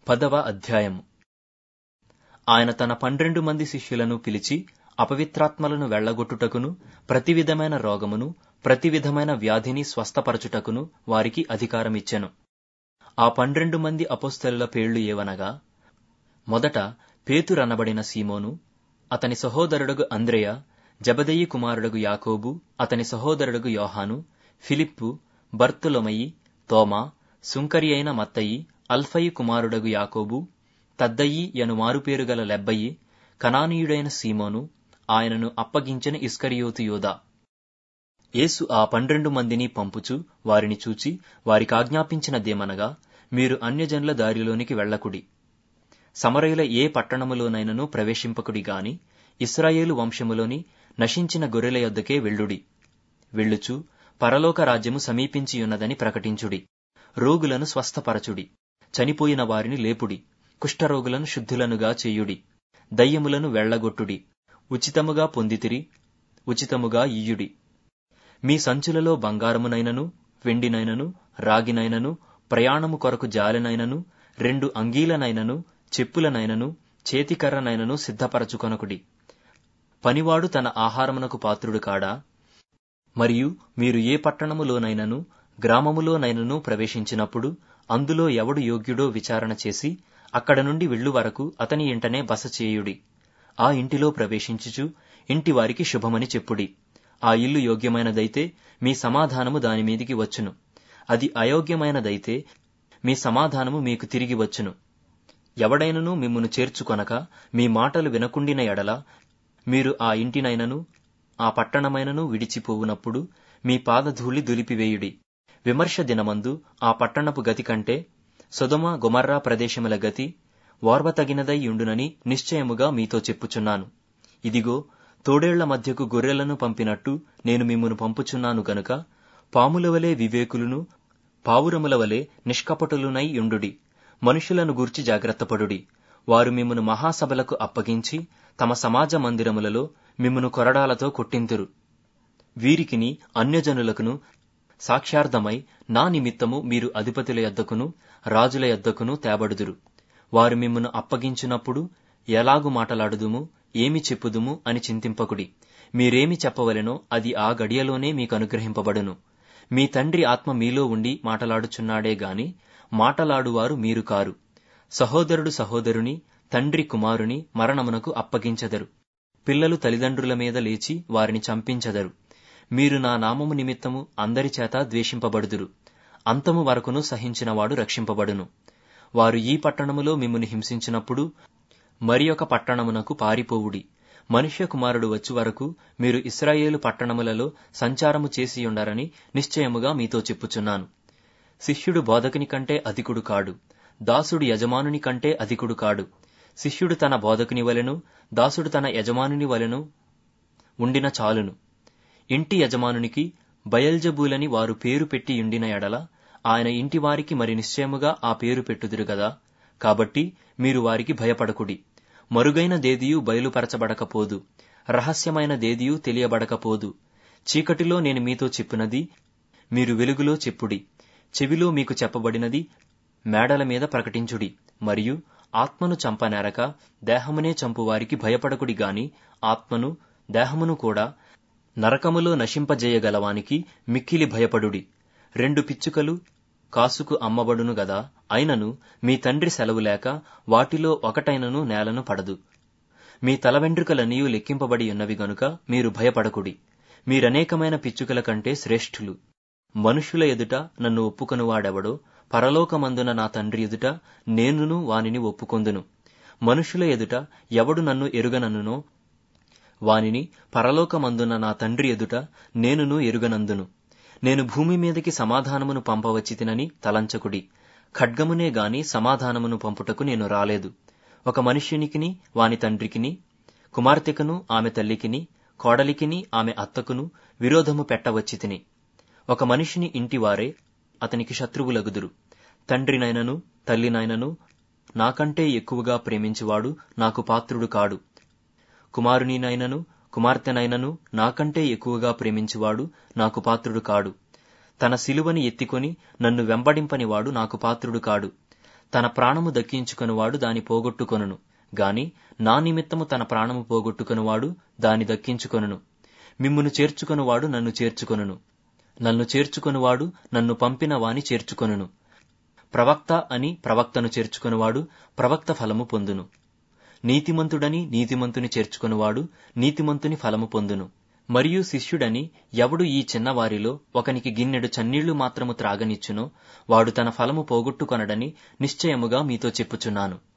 పదవ అధ్యాయము ఆయన తన పన్నెండు మంది శిష్యులను పిలిచి అపవిత్రాత్మలను వెళ్లగొట్టుటకును ప్రతి విధమైన రోగమును ప్రతి విధమైన వ్యాధిని స్వస్థపరచుటకును వారికి అధికారమిచ్చెను ఆ పన్నెండు మంది అపోస్తలుల పేళ్లు ఏవనగా మొదట పేతురనబడిన సీమోను అతని సహోదరుడగు అంద్రెయ జబదయి కుమారుడగు యాకోబు అతని సహోదరుడగు యోహాను ఫిలిప్పు బర్తులొమయి తోమా సుంకరి అయిన మత్తయి అల్ఫయి కుమారుడగు యాకోబు తద్దయి యను మారుపేరుగల లెబ్బయి కనానీయుడైన సీమోను ఆయనను అప్పగించిన ఇస్కరియోతు యోధా యేసు ఆ పన్నెండు మందిని పంపుచు వారిని చూచి వారికాజ్ఞాపించినదేమనగా మీరు అన్యజనుల దారిలోనికి వెళ్ళకుడి సమరయుల ఏ పట్టణములోనైనను ప్రవేశింపకుడి గాని ఇస్రాయేలు వంశములోని నశించిన గొర్రెల యొద్దకే వెళ్ళుడి వెళ్ళుచు పరలోక రాజ్యము సమీపించియున్నదని ప్రకటించుడి రోగులను స్వస్థపరచుడి చనిపోయిన వారిని లేపుడి కుష్ఠరోగులను శుద్ధులనుగా చేయుడి దయ్యములను వెళ్లగొట్టుడి ఉచితముగా పొందితిరి ఉచితముగా ఇయ్యుడి మీ సంచులలో బంగారమునైనను వెండినైనను రాగినైనను ప్రయాణము కొరకు జాలెనైనను రెండు అంగీలనైనను చెప్పులనైనను చేతికర్రనైనను సిద్ధపరచుకొనకుడి పనివాడు తన ఆహారమునకు పాత్రుడు కాడా మరియు మీరు ఏ పట్టణములోనైనను గ్రామములోనైనను ప్రవేశించినప్పుడు అందులో ఎవడు యోగ్యుడో విచారణ చేసి అక్కడ నుండి వెళ్ళు వరకు అతని ఇంటనే బస చేయుడి ఆ ఇంటిలో ప్రవేశించుచు ఇంటి వారికి శుభమని చెప్పుడి ఆ ఇల్లు యోగ్యమైనదైతే మీ సమాధానము దాని మీదికి వచ్చును అది అయోగ్యమైనదైతే మీ సమాధానము మీకు తిరిగి వచ్చును ఎవడైనను మిమ్మును చేర్చుకొనక మీ మాటలు వినకుండిన ఎడల మీరు ఆ ఇంటినైనను ఆ పట్టణమైనను విడిచిపోవునప్పుడు మీ పాదధూళి దులిపివేయుడి విమర్శ దినమందు ఆ పట్టణపు గతి కంటే సొదమ గొమర్రా ప్రదేశముల గతి ఓర్వతగినదై ఉండునని నిశ్చయముగా మీతో చెప్పుచున్నాను ఇదిగో తోడేళ్ల మధ్యకు గొర్రెలను పంపినట్టు నేను మిమ్మును పంపుచున్నాను గనుక పాముల వలె వివేకులను పావురముల వలె నిష్కపటులునై యుండుడి మనుషులను గూర్చి జాగ్రత్తపడుడి వారు మిమ్మును మహాసభలకు అప్పగించి తమ సమాజ మందిరములలో మిమ్మును కొరడాలతో కొట్టింతురు వీరికిని అన్యజనులకును సాక్ష్యార్థమై నా నిమిత్తము మీరు అధిపతుల యొద్దకును రాజుల యొద్దకును తేబడుదురు వారు మిమ్మును అప్పగించినప్పుడు ఎలాగు మాటలాడుదుము ఏమి చెప్పుదుము అని చింతింపకుడి మీరేమి చెప్పవలెనో అది ఆ గడియలోనే మీకు అనుగ్రహింపబడును మీ తండ్రి ఆత్మ మీలో ఉండి మాటలాడుచున్నాడే గాని మాటలాడువారు మీరు కారు సహోదరుడు సహోదరుని తండ్రి కుమారుని మరణమునకు అప్పగించెదరు పిల్లలు తల్లిదండ్రుల మీద లేచి వారిని చంపించెదరు మీరు నా నామము నిమిత్తము అందరి చేత ద్వేషింపబడుదురు అంతము వరకును సహించినవాడు రక్షింపబడును వారు ఈ పట్టణములో మిమ్మును హింసించినప్పుడు మరి ఒక పట్టణమునకు పారిపోవుడి మనుష్య కుమారుడు వచ్చి వరకు మీరు ఇస్రాయేలు పట్టణములలో సంచారము చేసియుండరని నిశ్చయముగా మీతో చెప్పుచున్నాను శిష్యుడు బోధకుని కంటే అధికుడు కాడు దాసుడు యజమానుని కంటే అధికుడు కాడు శిష్యుడు తన బోధకుని వలెను దాసుడు తన యజమానుని వలెను ఉండిన చాలును ఇంటి యజమానునికి బయల్జబూలని వారు పేరు పెట్టి ఉండిన ఎడల ఆయన ఇంటి వారికి మరి నిశ్చయముగా ఆ పేరు పెట్టుదురు గదా కాబట్టి మీరు వారికి భయపడకుడి మరుగైన దేదియు బయలుపరచబడకపోదు రహస్యమైన దేదియు తెలియబడకపోదు చీకటిలో నేను మీతో చెప్పినది మీరు వెలుగులో చెప్పుడి చెవిలో మీకు చెప్పబడినది మేడల మీద ప్రకటించుడి మరియు ఆత్మను చంపనేరక దేహమునే చంపువారికి భయపడకుడి గాని ఆత్మను దేహమును కూడా నరకములో నశింపజేయగలవానికి మిక్కిలి భయపడుడి రెండు పిచ్చుకలు కాసుకు అమ్మబడును గదా అయినను మీ తండ్రి సెలవు లేక వాటిలో ఒకటైనను నేలను పడదు మీ తల వెంట్రుకలనియు లెక్కింపబడి ఉన్నవి గనుక మీరు భయపడకుడి మీరనేకమైన పిచ్చుకల కంటే శ్రేష్ఠులు మనుషుల ఎదుట నన్ను ఒప్పుకొనువాడెవడో పరలోకమందున నా తండ్రి ఎదుట నేనును వానిని ఒప్పుకొందును మనుషుల ఎదుట ఎవడు నన్ను ఎరుగనన్నునో వానిని పరలోకమందున నా తండ్రి ఎదుట నేనును ఎరుగనందును నేను భూమి మీదకి సమాధానమును పంపవచ్చి తినని తలంచకుడి ఖడ్గమునే గాని సమాధానమును పంపుటకు నేను రాలేదు ఒక మనుష్యునికిని వాని తండ్రికిని కుమార్తెకును ఆమె తల్లికిని కోడలికిని ఆమె అత్తకును విరోధము పెట్టవచ్చి తిని ఒక మనిషిని ఇంటివారే అతనికి శత్రువులగుదురు తండ్రినైనను తల్లినైనను నాకంటే ఎక్కువగా ప్రేమించువాడు నాకు పాత్రుడు కాడు కుమారునినైనను కుమార్తెనైనను నాకంటే ఎక్కువగా ప్రేమించువాడు నాకు పాత్రుడు కాడు తన సిలువని ఎత్తికొని నన్ను వెంబడింపనివాడు నాకు పాత్రుడు కాడు తన ప్రాణము దక్కించుకొనువాడు దాని పోగొట్టుకొనును గాని నా నిమిత్తము తన ప్రాణము పోగొట్టుకొనువాడు దాని దక్కించుకొనును మిమ్మును చేర్చుకొనువాడు నన్ను చేర్చుకొనును నన్ను చేర్చుకొనువాడు నన్ను పంపిన వాని చేర్చుకొనును ప్రవక్త అని ప్రవక్తను చేర్చుకొనువాడు ప్రవక్త ఫలము పొందును నీతిమంతుడని నీతిమంతుని చేర్చుకొనువాడు నీతిమంతుని ఫలము పొందును మరియు శిష్యుడని ఎవడు ఈ చిన్నవారిలో ఒకనికి గిన్నెడు చన్నీళ్లు మాత్రము త్రాగనిచ్చునో వాడు తన ఫలము పోగొట్టుకొనడని నిశ్చయముగా మీతో చెప్పుచున్నాను